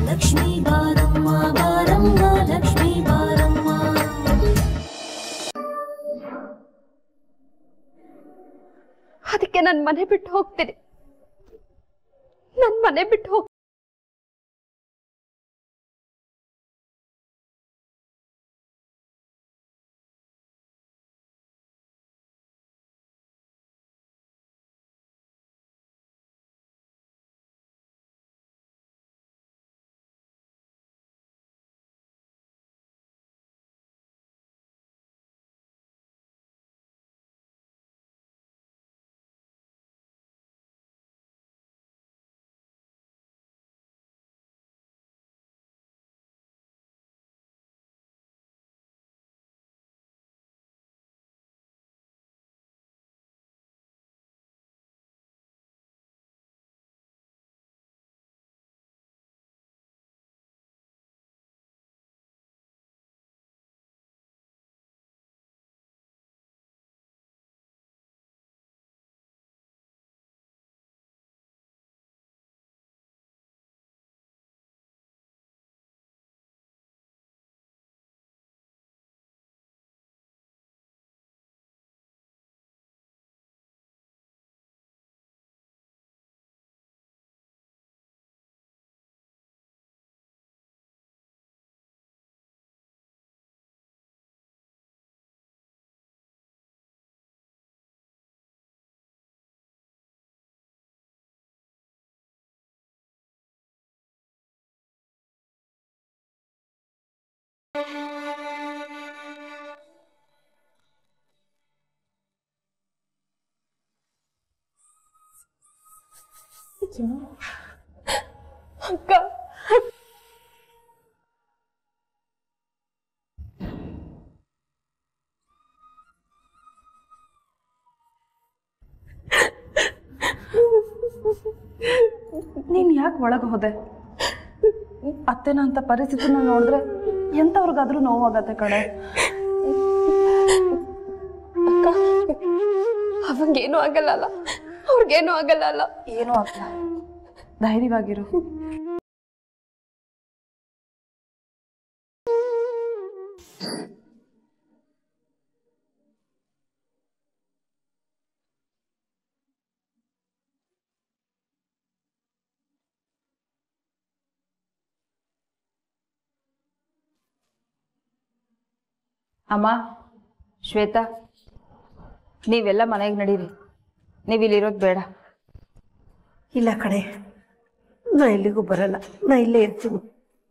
ಲಕ್ಷ್ಮೀ ಬಾರಮ್ಮ ಬಾರಮ್ಮ ಲಕ್ಷ್ಮೀ ಬಾರಮ್ಮ ಅದಕ್ಕೆ ನನ್ನ ಮನೆ ಬಿಟ್ಟು ಹೋಗ್ತೀನಿ ನನ್ನ ಮನೆ ಬಿಟ್ಟು ಹೋಗ್ ಅಕ್ಕ ನೀನು ಯಾಕೆ ಒಳಗೆ ಹೋದೆ ಅತ್ತೆನ ಅಂತ ಪರಿಸ್ಥಿತಿನ ನೋಡಿದ್ರೆ ಎಂಥವ್ರಿಗಾದ್ರೂ ನೋವಾಗತ್ತೆ ಕಡೆ ಅಕ್ಕ ಅವಂಗೇನು ಆಗಲ್ಲ ಅಲ್ಲ ಅವ್ರಿಗೇನು ಆಗಲ್ಲ ಅಲ್ಲ ಏನೂ ಆಗಲ್ಲ ಧೈರ್ಯವಾಗಿರು ಅಮ್ಮ ಶ್ವೇತಾ ನೀವೆಲ್ಲ ಮನೆಗೆ ನಡೀರಿ ನೀವು ಇಲ್ಲಿರೋದು ಬೇಡ ಇಲ್ಲ ಕಣೆ ನಾ ಎಲ್ಲಿಗೂ ಬರಲ್ಲ ನಾ ಇಲ್ಲೇ ಇರ್ತೀನಿ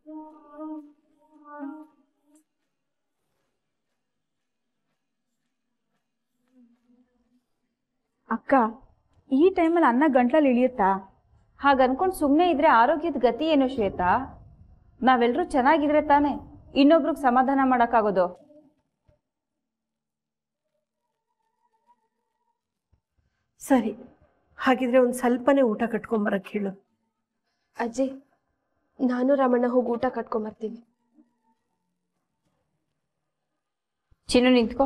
ಅಕ್ಕ ಈ ಟೈಮಲ್ಲಿ ಅನ್ನ ಗಂಟ್ಲಲ್ಲಿ ಇಳಿಯುತ್ತಾ ಹಾಗೆ ಅನ್ಕೊಂಡು ಸುಮ್ಮನೆ ಇದ್ರೆ ಆರೋಗ್ಯದ ಗತಿ ಏನು ಶ್ವೇತಾ ನಾವೆಲ್ಲರೂ ಚೆನ್ನಾಗಿದ್ರೆ ತಾನೇ ಇನ್ನೊಬ್ರಿಗೆ ಸಮಾಧಾನ ಮಾಡೋಕ್ಕಾಗೋದು ಸರಿ ಹಾಗಿದ್ರೆ ಒಂದು ಸ್ವಲ್ಪನೇ ಊಟ ಕಟ್ಕೊಂಬರಕ್ಕೆ ಹೇಳು ಅಜ್ಜಿ ನಾನು ರಾಮಣ್ಣ ಹೋಗಿ ಊಟ ಕಟ್ಕೊಂಬರ್ತೀನಿ ಚಿನ್ನು ನಿಂತ್ಕೋ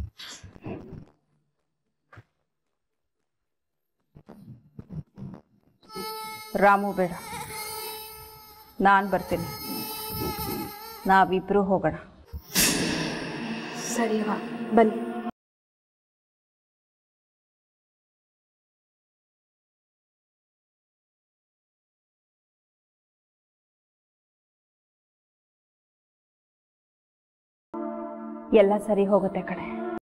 ರಾಮು ಬೇಡ ನಾನು ಬರ್ತೀನಿ ನಾವಿಬ್ರು ಹೋಗೋಣ ಸರಿಯವ್ವ ಬನ್ನಿ ಎಲ್ಲ ಸರಿ ಹೋಗುತ್ತೆ ಕಣೆ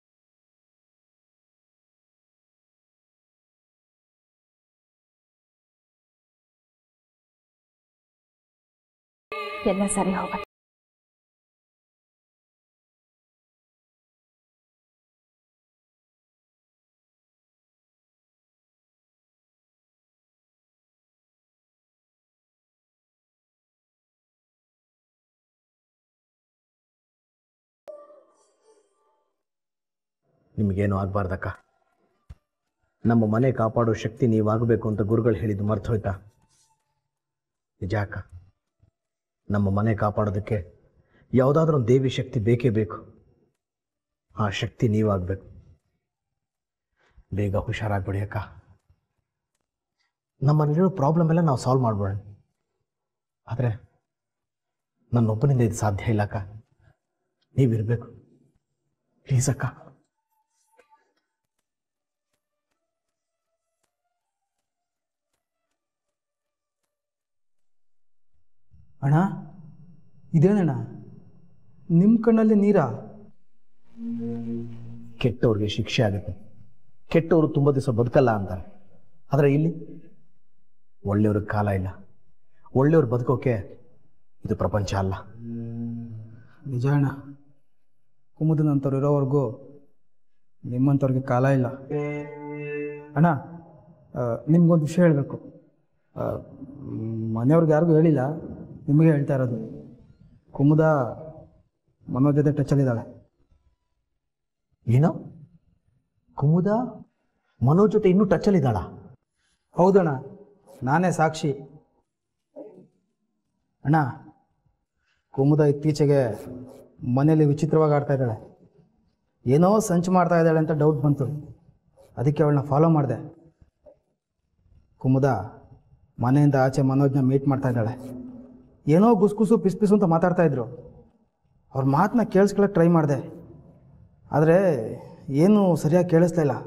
ಎಲ್ಲ ಸರಿ ಹೋಗುತ್ತೆ ನಿಮಗೇನು ಆಗಬಾರ್ದಕ್ಕ ನಮ್ಮ ಮನೆ ಕಾಪಾಡೋ ಶಕ್ತಿ ನೀವಾಗಬೇಕು ಅಂತ ಗುರುಗಳು ಹೇಳಿದ್ದು ಮರ್ತು ಹೋಯ್ತಾ ನಿಜ ಅಕ್ಕ ನಮ್ಮ ಮನೆ ಕಾಪಾಡೋದಕ್ಕೆ ಯಾವುದಾದ್ರೂ ಒಂದು ದೇವಿ ಶಕ್ತಿ ಬೇಕೇ ಬೇಕು ಆ ಶಕ್ತಿ ನೀವಾಗಬೇಕು ಬೇಗ ಹುಷಾರಾಗ್ಬಿಡಿ ಅಕ್ಕ ನಮ್ಮಲ್ಲಿರೋ ಪ್ರಾಬ್ಲಮ್ ಎಲ್ಲ ನಾವು ಸಾಲ್ವ್ ಮಾಡ್ಬೋಣ ಆದರೆ ನನ್ನೊಬ್ಬನಿಂದ ಇದು ಸಾಧ್ಯ ಇಲ್ಲ ಅಕ್ಕ ನೀವಿರಬೇಕು ಪ್ಲೀಸ್ ಅಕ್ಕ ಅಣ್ಣ ಇದೇನಣ್ಣ ನಿಮ್ಮ ಕಣ್ಣಲ್ಲಿ ನೀರಾ ಕೆಟ್ಟವ್ರಿಗೆ ಶಿಕ್ಷೆ ಆಗುತ್ತೆ ಕೆಟ್ಟವರು ತುಂಬ ದಿವಸ ಬದುಕಲ್ಲ ಅಂತಾರೆ ಆದರೆ ಇಲ್ಲಿ ಒಳ್ಳೆಯವ್ರಿಗೆ ಕಾಲ ಇಲ್ಲ ಒಳ್ಳೆಯವ್ರು ಬದುಕೋಕೆ ಇದು ಪ್ರಪಂಚ ಅಲ್ಲ ನಿಜ ಅಣ್ಣ ಕುಮುದನಂಥವ್ರು ಇರೋವರೆಗೂ ನಿಮ್ಮಂಥವ್ರಿಗೆ ಕಾಲ ಇಲ್ಲ ಅಣ್ಣ ನಿಮ್ಗೊಂದು ವಿಷಯ ಹೇಳಬೇಕು ಮನೆಯವ್ರಿಗೆ ಯಾರಿಗೂ ಹೇಳಿಲ್ಲ ನಿಮಗೆ ಹೇಳ್ತಾ ಇರೋದು ಕುಮುದ ಮನೋ ಜೊತೆ ಟಚಲ್ಲಿದ್ದಾಳೆ ಏನೋ ಕುಮುದ ಮನೋಜ್ ಜೊತೆ ಇನ್ನೂ ಟಚ್ಚಲ್ಲಿದ್ದಾಳ ಹೌದಣ್ಣ ನಾನೇ ಸಾಕ್ಷಿ ಅಣ್ಣ ಕುಮುದ ಇತ್ತೀಚೆಗೆ ಮನೇಲಿ ವಿಚಿತ್ರವಾಗಿ ಆಡ್ತಾ ಇದ್ದಾಳೆ ಏನೋ ಸಂಚು ಮಾಡ್ತಾ ಇದ್ದಾಳೆ ಅಂತ ಡೌಟ್ ಬಂತು ಅದಕ್ಕೆ ಅವಳನ್ನ ಫಾಲೋ ಮಾಡಿದೆ ಕುಮುದ ಮನೆಯಿಂದ ಆಚೆ ಮನೋಜ್ನ ಮೀಟ್ ಮಾಡ್ತಾ ಇದ್ದಾಳೆ ಏನೋ ಗುಸ್ಗುಸು ಪಿಸ್ ಪಿಸು ಅಂತ ಮಾತಾಡ್ತಾ ಇದ್ರು ಅವ್ರ ಮಾತನ್ನ ಕೇಳಿಸ್ಕೊಳಕ್ಕೆ ಟ್ರೈ ಮಾಡಿದೆ ಆದರೆ ಏನೂ ಸರಿಯಾಗಿ ಕೇಳಿಸ್ತಾ ಇಲ್ಲ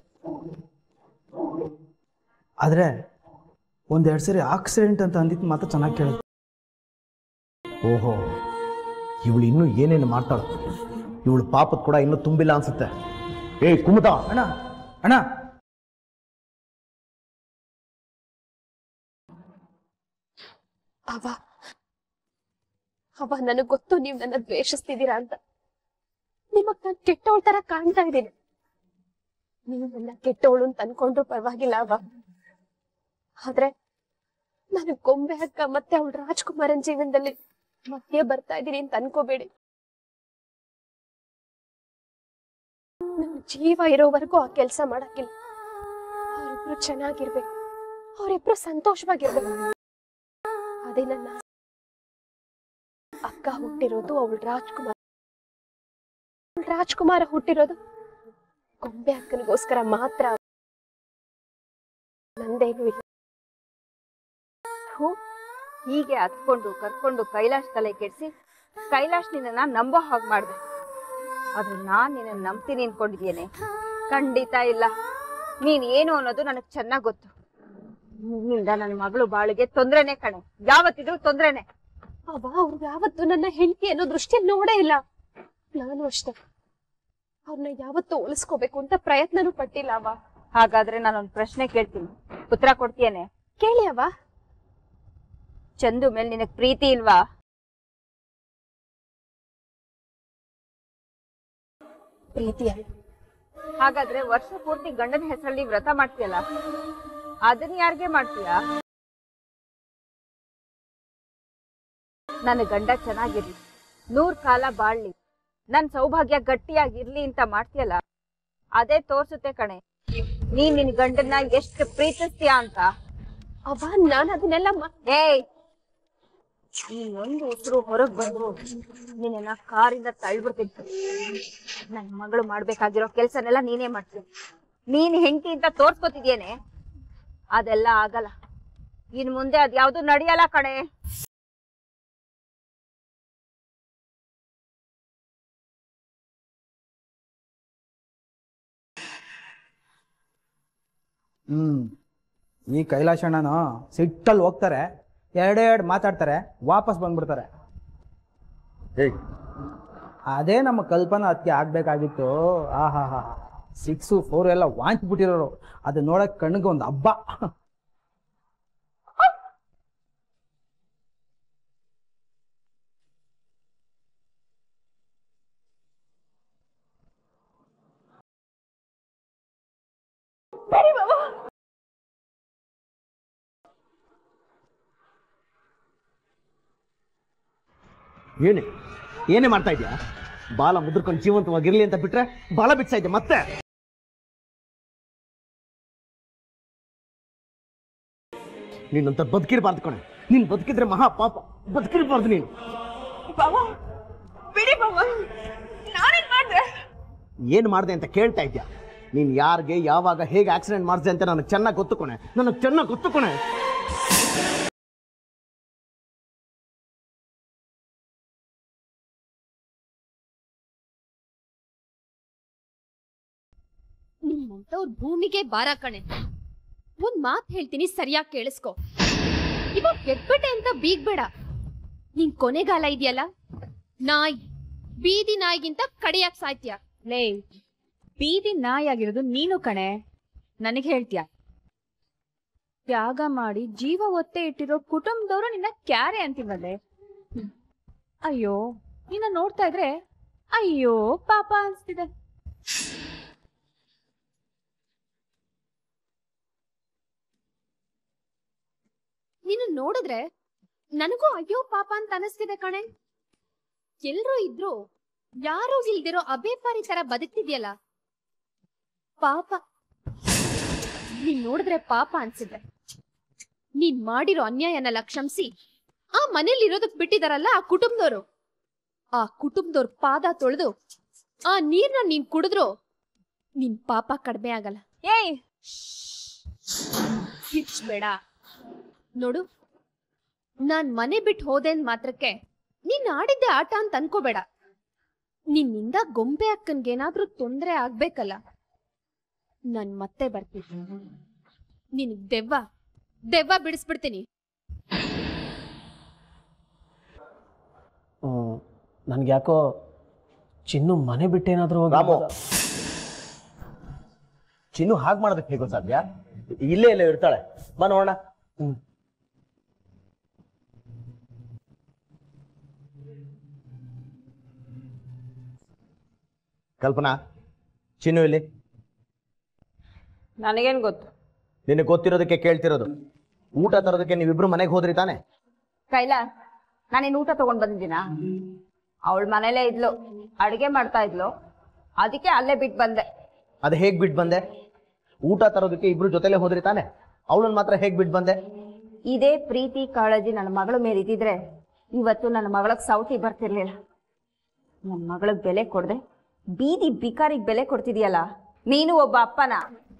ಆದರೆ ಒಂದೆರಡು ಸರಿ ಆಕ್ಸಿಡೆಂಟ್ ಅಂತ ಅಂದಿದ್ದು ಮಾತ್ರ ಚೆನ್ನಾಗಿ ಕೇಳಿದೆ ಓಹೋ ಇವಳು ಇನ್ನೂ ಏನೇನು ಮಾಡ್ತಾಳ ಇವಳು ಪಾಪದ ಕೂಡ ಇನ್ನೂ ತುಂಬಿಲ್ಲ ಅನ್ಸುತ್ತೆ ಏ ಕುಮುದ ಅಣ್ಣ ಅಣ್ಣ ಅವ ಅವ ನನಗ್ ಗೊತ್ತು ನೀವ್ ನನ್ನ ದ್ವೇಷಿಸ್ತಿದ್ದೀರಾ ಅಂತ ನಿಮಗ್ ನಾನ್ ಕೆಟ್ಟವಳ ತರ ಕಾಣ್ತಾ ಇದ್ದೀನಿ ನೀವು ನನ್ನ ಕೆಟ್ಟವಳು ಅಂತ ಅನ್ಕೊಂಡ್ರು ಪರವಾಗಿಲ್ಲ ಅವ ಆದ್ರೆ ನಾನು ಗೊಂಬೆ ಅಕ್ಕ ಮತ್ತೆ ಅವಳು ರಾಜ್ಕುಮಾರನ್ ಜೀವನದಲ್ಲಿ ಮತ್ತೆ ಬರ್ತಾ ಇದ್ದೀನಿ ಅಂತ ಅನ್ಕೋಬೇಡಿ ನನ್ ಜೀವ ಇರೋವರೆಗೂ ಆ ಕೆಲಸ ಮಾಡಕ್ಕಿಲ್ಲ ಅವರಿಬ್ರು ಚೆನ್ನಾಗಿರ್ಬೇಕು ಅವರಿಬ್ರು ಸಂತೋಷವಾಗಿರ್ಬೇಕು ಅದೇ ನನ್ನ ಆಸೆ. ಅಕ್ಕ ಹುಟ್ಟಿರೋದು ಅವಳು ರಾಜ್ಕುಮಾರ್ ಅವ್ಳ್ ರಾಜ್ಕುಮಾರ ಹುಟ್ಟಿರೋದು ಗೊಂಬೆ ಅಕ್ಕನಿಗೋಸ್ಕರ ಮಾತ್ರ ನಂದೇನು ಇಲ್ಲ ಥು, ಹೀಗೆ ಹತ್ಕೊಂಡು ಕರ್ಕೊಂಡು ಕೈಲಾಶ್ ತಲೆ ಕೆಡಿಸಿ ಕೈಲಾಶ್ ನಿನ್ನ ನಂಬೋ ಹಾಗೆ ಮಾಡಿದೆ ಆದ್ರೆ ನಾನ್ ನಿನ್ನ ನಂಬ್ತೀನಿ ಅನ್ಕೊಂಡಿದ್ದೇನೆ ಖಂಡಿತ ಇಲ್ಲ ನೀನ್ ಏನು ಅನ್ನೋದು ನನಗ್ ಚೆನ್ನಾಗ್ ಗೊತ್ತು ನಿನ್ನಿಂದ ನನ್ನ ಮಗಳು ಬಾಳಿಗೆ ತೊಂದ್ರೆನೆ ಕಣೆ ಯಾವತ್ತಿದ್ರು ತೊಂದ್ರೆನೆ ಅವ ಅವ್ರು ಯಾವತ್ತು ನನ್ನ ಹೆಂಡತಿ ಅನ್ನೋ ದೃಷ್ಟಿಯಲ್ಲಿ ನೋಡೇ ಇಲ್ಲ ನಾನು ಅಷ್ಟೇ ಅವ್ರನ್ನ ಯಾವತ್ತೂ ಉಳಿಸ್ಕೋಬೇಕು ಅಂತ ಪ್ರಯತ್ನನೂ ಪಟ್ಟಿಲ್ಲ ಅವ ಹಾಗಾದ್ರೆ ನಾನೊಂದ್ ಪ್ರಶ್ನೆ ಕೇಳ್ತೀನಿ ಉತ್ತರ ಕೊಡ್ತೀಯನೆ ಕೇಳಿ ಅವ ಚಂದು ಮೇಲೆ ನಿನಗ್ ಪ್ರೀತಿ ಇಲ್ವಾ ಪ್ರೀತಿ ಅಲ್ಲ ಹಾಗಾದ್ರೆ ವರ್ಷ ಪೂರ್ತಿ ಗಂಡನ ಹೆಸರಲ್ಲಿ ವ್ರತ ಮಾಡ್ತೀಯಲ್ಲ ಅದನ್ನ ಯಾರಿಗೆ ಮಾಡ್ತೀಯ ನನ್ನ ಗಂಡ ಚೆನ್ನಾಗಿರ್ಲಿ ನೂರ್ ಕಾಲ ಬಾಳ್ಲಿ ನನ್ ಸೌಭಾಗ್ಯ ಗಟ್ಟಿಯಾಗಿರ್ಲಿ ಅಂತ ಮಾಡ್ತೀಯಲ್ಲ ಅದೇ ತೋರ್ಸುತ್ತೆ ಕಣೆ ನೀನ್ ನಿನ್ ಗಂಡನ್ನ ಎಷ್ಟು ಪ್ರೀತಿಸ್ತೀಯ ಅಂತ ಅವ ನಾನು ಅದನ್ನೆಲ್ಲ ಮಾ- ಏಯ್ ನೀನ್ ಒಂದು ಉಸಿರು ಹೊರಗ್ ಬಂದ್ರು ನಿನ್ನ ಕಾರಿಂದ ತಳ್ಬಿಡ್ತೀನಿ ನನ್ ಮಗಳು ಮಾಡ್ಬೇಕಾಗಿರೋ ಕೆಲ್ಸನೆಲ್ಲ ನೀನೇ ಮಾಡ್ತೀನಿ ನೀನ್ ಹೆಂಡತಿ ಅಂತ ತೋರ್ಸ್ಕೊತಿದ್ಯೇನೆ ಅದೆಲ್ಲ ಆಗಲ್ಲ ಇನ್ ಮುಂದೆ ಅದ್ಯಾವ್ದು ನಡೆಯಲ್ಲ ಕಣೆ ಹ್ಮ್ ಈ ಕೈಲಾಶಣ್ಣನ ಸಿಟ್ಟಲ್ಲಿ ಹೋಗ್ತಾರೆ ಎರಡೆರಡು ಮಾತಾಡ್ತಾರೆ ವಾಪಸ್ ಬಂದ್ಬಿಡ್ತಾರೆ ಅದೇ ನಮ್ಮ ಕಲ್ಪನಾ ಅದಕ್ಕೆ ಆಗ್ಬೇಕಾಗಿತ್ತು ಆಹಾ ಹಾ ಸಿಕ್ಸು ಫೋರ್ ಎಲ್ಲ ವಾಂಚ್ಬಿಟ್ಟಿರೋರು ಅದು ನೋಡಕ್ ಕಣ್ಣಿಗೆ ಒಂದು ಹಬ್ಬ ಏನೇ ಏನೇ ಮಾಡ್ತಾ ಇದೆಯಾ ಬಾಲ ಮುದ್ರಕೊಂಡು ಜೀವಂತವಾಗಿರ್ಲಿ ಅಂತ ಬಿಟ್ರೆ ಬಾಲ ಬಿಡ್ತಾ ಇದ್ದೆ ಮತ್ತೆ ನೀನಂತ ಬದುಕಿರ್ಬಾರ್ದು ಕಣೆ ನೀನ್ ಬದುಕಿದ್ರೆ ಮಹಾ ಪಾಪ ಬದುಕಿರ್ಬಾರ್ದು ನೀನು ಏನ್ ಮಾಡ್ದೆ ಅಂತ ಕೇಳ್ತಾ ಇದ್ಯಾ ನೀನ್ ಯಾರಿಗೆ ಯಾವಾಗ ಹೇಗೆ ಆಕ್ಸಿಡೆಂಟ್ ಮಾಡಿದೆ ಅಂತ ನನಗೆ ಚೆನ್ನಾಗಿ ಗೊತ್ತು ಕೊಣೆ ನನಗೆ ಚೆನ್ನಾಗಿ ಗೊತ್ತು ಕೊಣೆ ಅಂತವ್ರ ಭೂಮಿಗೆ ಬಾರ ಕಣೆ ಒಂದ್ ಮಾತ್ ಹೇಳ್ತೀನಿ ಸರಿಯಾಗಿ ಕೇಳಿಸ್ಕೊ ಇವಾಗ ಗೆದ್ಬಿಟ್ಟೆ ಅಂತ ಬೀಗ್ಬೇಡ ನಿನ್ ಕೊನೆಗಾಲ ಇದೆಯಲ್ಲ ನಾಯಿ ಬೀದಿ ನಾಯಿಗಿಂತ ಕಡಿಯಾಕ್ ಸಾಯ್ತೀಯ ಲೇ ಬೀದಿ ನಾಯಿಯಾಗಿರೋದು ನೀನು ಕಣೆ ನನಗೆ ಹೇಳ್ತೀಯ ತ್ಯಾಗ ಮಾಡಿ ಜೀವ ಒತ್ತೆ ಇಟ್ಟಿರೋ ಕುಟುಂಬದವರು ನಿನ್ನ ಕ್ಯಾರೆ ಅಂತಿವಲ್ಲೇ ಅಯ್ಯೋ ನಿನ್ನ ನೋಡ್ತಾ ಇದ್ರೆ ಅಯ್ಯೋ ಪಾಪ ಅನ್ಸ್ತಿದೆ ನೀನು ನೋಡಿದ್ರೆ ನನಗೂ ಅಯ್ಯೋ ಪಾಪ ಅಂತ ಅನಿಸ್ತಿದೆ ಕಣೆ ಎಲ್ರೂ ಇದ್ರು ಯಾರೂ ಇಲ್ದಿರೋ ಅಬೇಪಾರಿ ತರ ಬದುಕ್ತಿದ್ಯಲ್ಲ ಪಾಪ ನೀನ್ ನೋಡಿದ್ರೆ ಪಾಪ ಅನ್ಸಿದೆ ನೀನ್ ಮಾಡಿರೋ ಅನ್ಯಾಯನೆಲ್ಲ ಕ್ಷಮಿಸಿ ಆ ಮನೇಲಿ ಇರೋದಕ್ ಬಿಟ್ಟಿದಾರಲ್ಲ ಆ ಕುಟುಂಬದವರು ಆ ಕುಟುಂಬದವ್ರ ಪಾದ ತೊಳೆದು ಆ ನೀರ್ನ ನೀನ್ ಕುಡಿದ್ರು ನಿನ್ ಪಾಪ ಕಡಿಮೆ ಆಗಲ್ಲ ಏಯ್ ಬೇಡ ನೋಡು ನಾನ್ ಮನೆ ಬಿಟ್ಟು ಹೋದೇನ್ ಮಾತ್ರಕ್ಕೆ ನೀನ್ ಆಡಿದ್ದೆ ಆಟ ಅಂತ ಅನ್ಕೋಬೇಡ ನಿನ್ನಿಂದ ಗೊಂಬೆ ಅಕ್ಕನ್ಗೇನಾದ್ರೂ ತೊಂದ್ರೆ ಆಗ್ಬೇಕಲ್ಲ ನಾನ್ ಮತ್ತೆ ಬರ್ತೀನಿ ನಿನ್ ದೆವ್ವ ದೆವ್ವ ಬಿಡಿಸ್ಬಿಡ್ತೀನಿ ನನ್ಗೆ ಯಾಕೋ ಚಿನ್ನು ಮನೆ ಬಿಟ್ಟೇನಾದ್ರೂ ರಾಮು ಚಿನ್ನು ಹಾಗೆ ಮಾಡೋದಕ್ಕೆ ಹೇಗೋ ಸಾಧ್ಯ ಇಲ್ಲೇ ಇಲ್ಲೇ ಇರ್ತಾಳೆ ಬಾ ನೋಡೋಣ ಕಲ್ಪನಾ ಚಿನ್ನು ಇಲ್ಲಿ ನನಗೇನ್ ಗೊತ್ತು ನಿನಗೆ ಗೊತ್ತಿರೋದಕ್ಕೆ ಕೇಳ್ತಿರೋದು ಊಟ ತರೋದಕ್ಕೆ ನೀವಿಬ್ರು ಮನೆಗೆ ಹೋದ್ರಿ ತಾನೆ ಕೈಲಾಸ್ ನಾನೇನು ಊಟ ತಗೊಂಡ್ ಬಂದಿದ್ದೀನಾ ಅವಳ ಮನೇಲೇ ಇದ್ಲು ಅಡುಗೆ ಮಾಡ್ತಾ ಇದ್ಲು ಅದಕ್ಕೆ ಅಲ್ಲೇ ಬಿಟ್ಟು ಬಂದೆ ಅದು ಹೇಗೆ ಬಿಟ್ಟು ಬಂದೆ ಊಟ ತರೋದಕ್ಕೆ ಇಬ್ರು ಜೊತೆಲೇ ಹೋದ್ರಿ ತಾನೆ ಅವಳನ್ನ ಮಾತ್ರ ಹೇಗೆ ಬಿಟ್ಟು ಬಂದೆ ಇದೇ ಪ್ರೀತಿ ಕಾಳಜಿ ನನ್ನ ಮಗಳ ಮೇಲೆ ಇದ್ದಿದ್ರೆ ಇವತ್ತು ನನ್ನ ಮಗಳಿಗೆ ಸೌತಿ ಬರ್ತಿರ್ಲಿಲ್ಲ ನನ್ನ ಮಗಳಿಗೆ ಬೆಲೆ ಕೊಡದೆ ಬೀದಿ ಬಿಕಾರಿಗೆ ಬೆಲೆ ಕೊಡ್ತಿದ್ಯಲ್ಲ ನೀನು ಒಬ್ಬ ಅಪ್ಪನ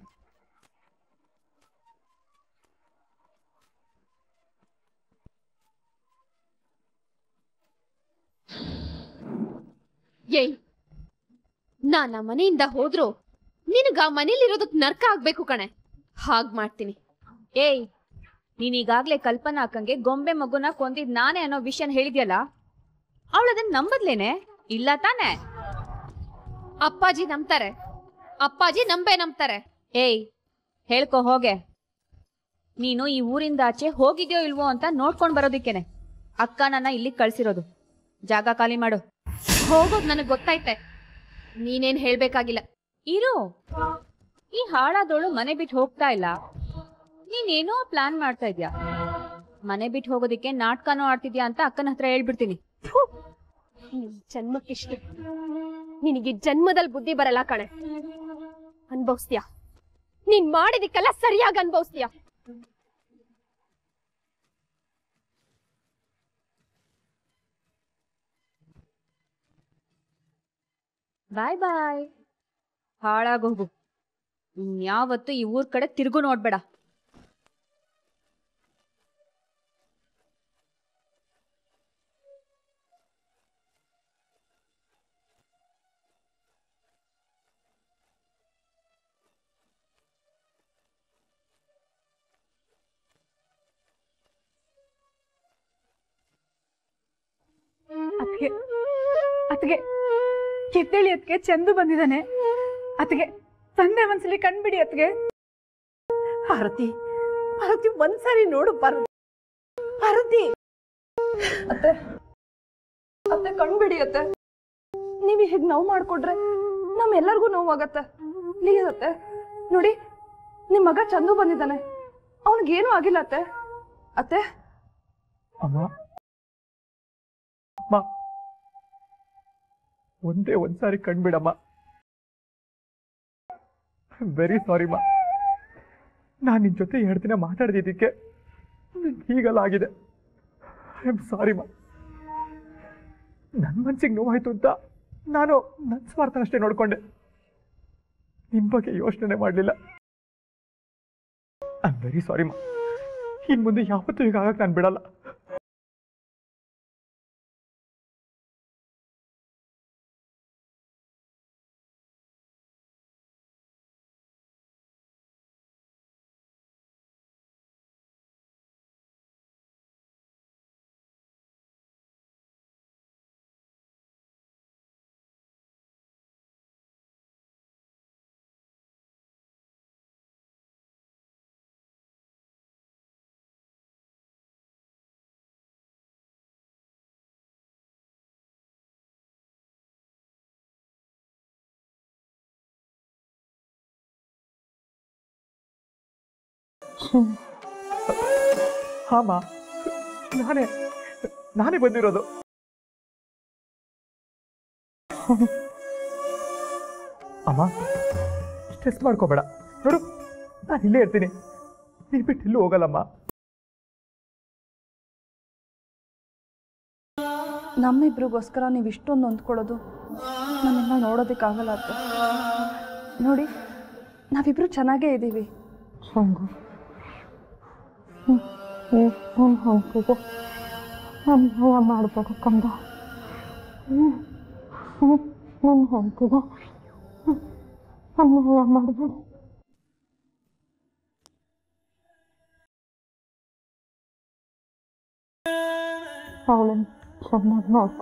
ಏಯ್ ನಾನ್ ಆ ಮನೆಯಿಂದ ಹೋದ್ರು ನಿನಗ ಆ ಮನೇಲಿರೋದಕ್ ನರ್ಕ ಆಗ್ಬೇಕು ಕಣೆ ಹಾಗ್ ಮಾಡ್ತೀನಿ ಏಯ್ ನೀನ್ ಈಗಾಗ್ಲೇ ಕಲ್ಪನಾ ಅಕ್ಕಂಗೆ ಗೊಂಬೆ ಮಗುನ ಕೊಂದಿದ್ ನಾನೇ ಅನ್ನೋ ವಿಷಯನ ಹೇಳಿದ್ಯಲ್ಲ ಅವಳು ಅದನ್ನ ನಂಬದ್ಲೇನೆ ಇಲ್ಲ ತಾನೆ ಅಪ್ಪಾಜಿ ನಂಬ್ತಾರೆ ಅಪ್ಪಾಜಿ ನಂಬೆ ನಂಬ್ತಾರೆ ಏಯ್ ಹೇಳ್ಕೊ ಹೋಗೆ ನೀನು ಈ ಊರಿಂದ ಆಚೆ ಹೋಗಿದ್ಯೋ ಇಲ್ವೋ ಅಂತ ನೋಡ್ಕೊಂಡ್ ಬರೋದಿಕ್ಕೇನೆ ಅಕ್ಕ ನನ್ನ ಇಲ್ಲಿಗೆ ಕಳ್ಸಿರೋದು ಜಾಗ ಖಾಲಿ ಮಾಡು ಹೋಗೋದ್ ನನಗ್ ಗೊತ್ತೈತೆ ನೀನೇನ್ ಹೇಳ್ಬೇಕಾಗಿಲ್ಲ ಇರು ಈ ಹಾಳಾದವಳು ಮನೆ ಬಿಟ್ಟು ಹೋಗ್ತಾ ಇಲ್ಲ ನೀನೇನೋ ಪ್ಲಾನ್ ಮಾಡ್ತಾ ಇದ್ಯಾ ಮನೆ ಬಿಟ್ಟು ಹೋಗೋದಿಕ್ಕೆ ನಾಟಕನೂ ಆಡ್ತಿದ್ಯಾ ಅಂತ ಅಕ್ಕನ ಹತ್ರ ಹೇಳ್ಬಿಡ್ತೀನಿ ನಿನ್ ಜನ್ಮಕ್ಕಿಷ್ಟು ನಿನಗೆ ಜನ್ಮದಲ್ಲಿ ಬುದ್ಧಿ ಬರಲ್ಲ ಕಣೆ ಅನ್ಭವಿಸ್ತೀಯ ನೀನ್ ಮಾಡಿದಕ್ಕೆಲ್ಲ ಸರಿಯಾಗಿ ಅನ್ಭವಿಸ್ತೀಯ ಬಾಯ್ ಬಾಯ್ ಹಾಳಾಗೋಗು ಇನ್ಯಾವತ್ತು ಈ ಊರ್ ಕಡೆ ತಿರುಗು ನೋಡ್ಬೇಡ ಅತ್ಗೆ ಅತ್ಗೆ ಕಿತ್ತೇಳಿ ಅತ್ಗೆ ಚಂದು ಬಂದಿದ್ದಾನೆ ಅತ್ಗೆ ತಂದೆ ಒಂದ್ಸಲಿ ಕಣ್ಬಿಡಿ ಅತ್ಗೆ ಭಾರತಿ ಭಾರತಿ ಒಂದ್ಸರಿ ನೋಡು ಪಾರ್ವತಿ ಭಾರತಿ ಅತ್ತೆ ಅತ್ತೆ ಕಣ್ಬಿಡಿ ಅತ್ತೆ ನೀವು ಹೀಗೆ ನೋವು ಮಾಡ್ಕೊಡ್ರೆ ನಮ್ಮೆಲ್ಲರಿಗೂ ನೋವಾಗತ್ತೆ ಪ್ಲೀಸ್ ಅತ್ತೆ ನೋಡಿ ನಿಮ್ಮ ಮಗ ಚಂದು ಬಂದಿದ್ದಾನೆ ಅವನಿಗೇನು ಆಗಿಲ್ಲ ಅತ್ತೆ ಅತ್ತೆ ಅಮ್ಮ ಅಮ್ಮ ಒಂದೇ ಒಂದ್ಸಾರಿ ಕಣ್ಬಿಡಮ್ಮ ವೆರಿ ಸಾರಿ ಮಾ ನಾನು ನಿನ್ನ ಜೊತೆ ಎರಡು ದಿನ ಮಾತಾಡ್ದಿದ್ದಕ್ಕೆ ಹೀಗೆಲ್ಲ ಆಗಿದೆ ಐ ಆಮ್ ಸಾರಿ ಮಾ ನನ್ನ ಮನ್ಸಿಗೆ ನೋವಾಯ್ತು ಅಂತ ನಾನು ನನ್ನ ಸ್ವಾರ್ಥ ಅಷ್ಟೇ ನೋಡ್ಕೊಂಡೆ ನಿಮ್ಮ ಬಗ್ಗೆ ಯೋಚನೆ ಮಾಡಲಿಲ್ಲ ಐ ಆಮ್ ವೆರಿ ಸಾರಿ ಮಾ ಇನ್ನು ಮುಂದೆ ಯಾವತ್ತೂ ಹೀಗಾಗಕ್ಕೆ ನಾನು ಬಿಡಲ್ಲ ಹಾಮ ನಾನೇ ನಾನೇ ಬಂದಿರೋದು ಅಮ್ಮ ಸ್ಟ್ರೆಸ್ ಮಾಡ್ಕೋಬೇಡ ನೋಡು ನಾನು ಇಲ್ಲೇ ಇರ್ತೀನಿ ನೀ ಬಿಟ್ಟು ಎಲ್ಲೂ ಹೋಗಲ್ಲಮ್ಮ ನಮ್ಮಿಬ್ರಿಗೋಸ್ಕರ ನೀವು ಇಷ್ಟೊಂದು ಹೊಂದ್ಕೊಳ್ಳೋದು ನನ್ನಿಂದ ನೋಡೋದಕ್ಕಾಗಲ್ಲ ಅತ್ತೆ ನೋಡಿ ನಾವಿಬ್ರು ಚೆನ್ನಾಗೇ ಇದ್ದೀವಿ ಮಾಡ್ಬೇಕು ಕಂದ ನನ್ನ ಹೊಂತಿಗೆ ಅನ್ಯಾಯ ಮಾಡಬೇಡ ಅವಳನ್ನು ಚೆನ್ನಾಗಿ ನೋಡ್ಕೊ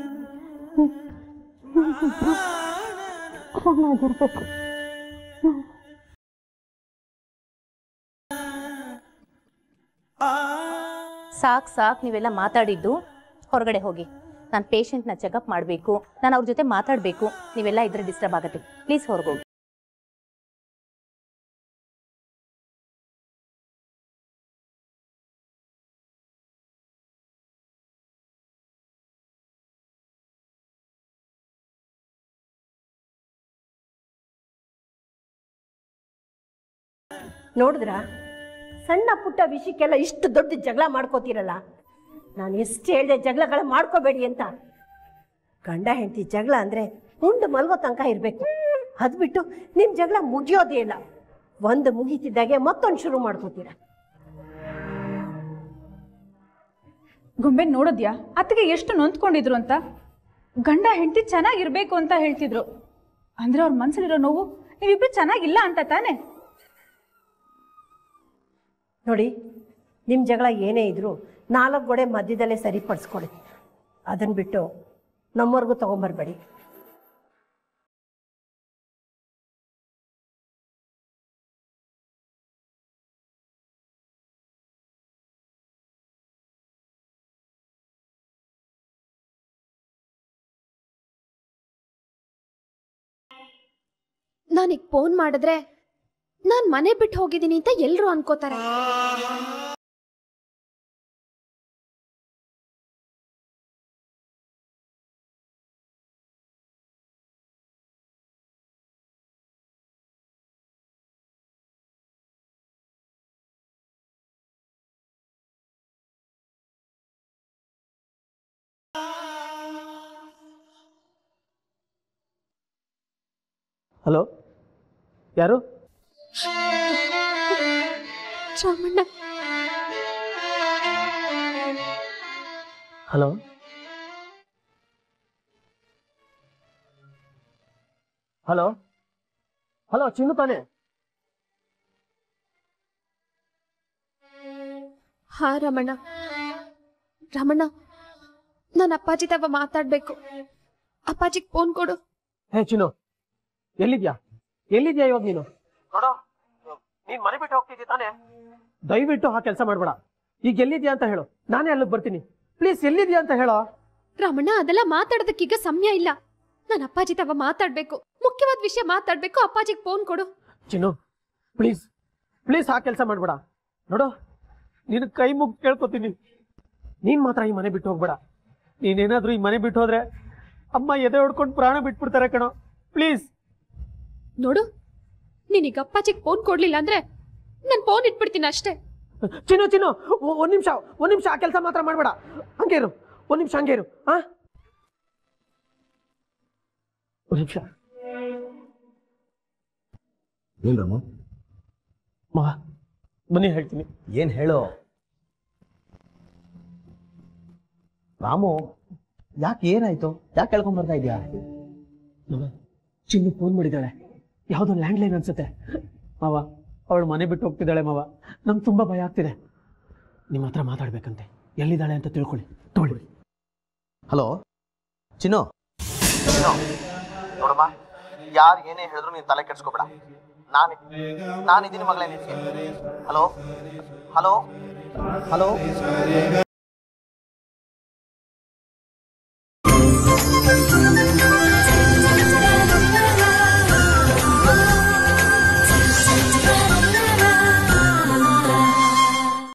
ಚೆನ್ನಾಗಿರ್ಬೇಕು ಸಾಕು ಸಾಕು ನೀವೆಲ್ಲ ಮಾತಾಡಿದ್ದು ಹೊರಗಡೆ ಹೋಗಿ ನಾನು ಪೇಷಂಟ್ನ ಚೆಕಪ್ ಮಾಡಬೇಕು ನಾನು ಅವ್ರ ಜೊತೆ ಮಾತಾಡಬೇಕು ನೀವೆಲ್ಲ ಇದ್ರೆ ಡಿಸ್ಟರ್ಬ್ ಆಗುತ್ತೆ ಪ್ಲೀಸ್ ಹೊರಗೋಗಿ ನೋಡಿದ್ರ ಸಣ್ಣ ಪುಟ್ಟ ವಿಷಯಕ್ಕೆಲ್ಲ ಇಷ್ಟು ದೊಡ್ಡ ಜಗಳ ಮಾಡ್ಕೋತೀರಲ್ಲ ನಾನು ಎಷ್ಟು ಹೇಳಿದೆ ಜಗಳಗಳ ಮಾಡ್ಕೋಬೇಡಿ ಅಂತ ಗಂಡ ಹೆಂಡತಿ ಜಗಳ ಅಂದರೆ ಉಂಡು ಮಲ್ಗೋ ತನಕ ಇರಬೇಕು ಅದು ಬಿಟ್ಟು ನಿಮ್ಮ ಜಗಳ ಮುಗಿಯೋದೇ ಇಲ್ಲ ಒಂದು ಮುಗೀತಿದ್ದಾಗೆ ಮತ್ತೊಂದು ಶುರು ಮಾಡ್ಕೋತೀರ ಗೊಂಬೆ ನೋಡಿದ್ಯಾ ಅತ್ತಿಗೆ ಎಷ್ಟು ನೊಂದ್ಕೊಂಡಿದ್ರು ಅಂತ ಗಂಡ ಹೆಂಡತಿ ಚೆನ್ನಾಗಿರ್ಬೇಕು ಅಂತ ಹೇಳ್ತಿದ್ರು ಅಂದ್ರೆ ಅವ್ರ ಮನ್ಸಲ್ಲಿರೋ ನೋವು ನೀವಿಬ್ರು ಚೆನ್ನಾಗಿಲ್ಲ ಅಂತ ತಾನೇ ನೋಡಿ ನಿಮ್ಮ ಜಗಳ ಏನೇ ಇದ್ರೂ ನಾಲ್ಕು ಗೋಡೆ ಮಧ್ಯದಲ್ಲೇ ಸರಿಪಡಿಸ್ಕೊಳ್ಳಿ ಅದನ್ನು ಬಿಟ್ಟು ನಮ್ಮವ್ರಿಗೂ ತೊಗೊಂಬರ್ಬೇಡಿ ನಾನೀಗ ಫೋನ್ ಮಾಡಿದ್ರೆ ನಾನ್ ಮನೆ ಬಿಟ್ಟು ಹೋಗಿದ್ದೀನಿ ಅಂತ ಎಲ್ರು ಅನ್ಕೋತಾರೆ ಹಲೋ ಯಾರು Ramanna hello hello hello Chinnu ತಾನೆ ಹಾ ರಮಣ ರಮಣ ನಾನು ಅಪ್ಪಾಜಿ ತವ ಮಾತಾಡ್ಬೇಕು ಅಪ್ಪಾಜಿಗೆ ಫೋನ್ ಕೊಡು ಹೇ ಚಿನ್ನು ಎಲ್ಲಿದ್ಯಾ ಎಲ್ಲಿದ್ಯಾ ಇವಾಗ ನೀನು ನೋಡೋ ನೀನ್ ಮನೆ ಬಿಟ್ಟು ಹೋಗ್ತಿದ್ದಿ ತಾನೆ ದಯವಿಟ್ಟು ಆ ಕೆಲಸ ಮಾಡ್ಬೇಡ ಈಗ ಎಲ್ಲಿದ್ಯಾ ಅಂತ ಹೇಳು ನಾನೇ ಅಲ್ಲಿಗೆ ಬರ್ತೀನಿ ಪ್ಲೀಸ್ ಎಲ್ಲಿದ್ಯಾ ಅಂತ ಹೇಳೋ ರಮಣ ಅದೆಲ್ಲ ಮಾತಾಡೋದಕ್ಕೀಗ ಸಮಯ ಇಲ್ಲ ನಾನು ಅಪ್ಪಾಜಿ ತವ ಮಾತಾಡ್ಬೇಕು ಮುಖ್ಯವಾದ ವಿಷಯ ಮಾತಾಡ್ಬೇಕು ಅಪ್ಪಾಜಿಗೆ ಫೋನ್ ಕೊಡು ಚಿನ್ನು ಪ್ಲೀಸ್ ಪ್ಲೀಸ್ ಆ ಕೆಲಸ ಮಾಡ್ಬೇಡ ನೋಡು ನಿನ್ ಕೈ ಮುಗ್ ಕೇಳ್ಕೊತೀನಿ ನೀನ್ ಮಾತ್ರ ಈ ಮನೆ ಬಿಟ್ಟು ಹೋಗ್ಬೇಡ ನೀನೇನಾದ್ರೂ ಈ ಮನೆ ಬಿಟ್ಟು ಹೋದ್ರೆ ಅಮ್ಮ ಎದೆ ಹೊಡ್ಕೊಂಡು ಪ್ರಾಣ ಬಿಟ್ಬಿಡ್ತಾರೆ ಕಣೋ ಪ್ಲೀಸ್ ನೋಡು ನೀನೀಗ ಅಪ್ಪಾಜಿಗೆ ಫೋನ್ ಕೊಡ್ಲಿಲ್ಲ ಅಂದ್ರೆ ನಾನು ಫೋನ್ ಇಟ್ಬಿಡ್ತೀನಿ ಅಷ್ಟೇ ಚಿನ್ನು ಚಿನ್ನು ಒ- ಒಂದ್ ನಿಮಿಷ ಒಂದ್ ನಿಮಿಷ ಆ ಕೆಲಸ ಮಾತ್ರ ಮಾಡ್ಬೇಡ ಹಂಗೆ ಇರು ಒಂದ್ ನಿಮಿಷ ಹಂಗೆ ಇರು ಹಾ ಒಂದ್ ನಿಮಿಷ ಏನ್ ರಾಮು ಮಾ ಬನ್ನಿ ಹೇಳ್ತೀನಿ ಏನ್ ಹೇಳು ರಾಮು ಯಾಕೆ ಏನಾಯ್ತು ಯಾಕೆ ಕೇಳ್ಕೊಂಡ್ ಬರ್ತಾ ಇದ್ಯಾ ಮಾವ ಚಿನ್ನು ಫೋನ್ ಮಾಡಿದ್ದಾಳೆ ಯಾವುದೋ ಲ್ಯಾಂಡ್ ಲೈನ್ ಅನ್ಸುತ್ತೆ ಮಾವ ಅವಳು ಮನೆ ಬಿಟ್ಟು ಹೋಗ್ತಿದ್ದಾಳೆ ಮಾವ ನಮ್ಗೆ ತುಂಬಾ ಭಯ ಆಗ್ತಿದೆ ನಿಮ್ಮ ಹತ್ರ ಮಾತಾಡ್ಬೇಕಂತೆ ಎಲ್ಲಿದ್ದಾಳೆ ಅಂತ ತಿಳ್ಕೊಳ್ಳಿ ತಗೊಳ್ಳಿ ಹಲೋ ಚಿನ್ನು ನೋಡಮ್ಮ ಯಾರು ಏನೇ ಹೇಳಿದ್ರು ನೀನು ತಲೆ ಕೆಡ್ಸ್ಕೊಬೇಡ ನಾನು ನಾನಿದ್ದೀನಿ ಮಗಳೇ ನಿನಗೆ ಹಲೋ ಹಲೋ ಹಲೋ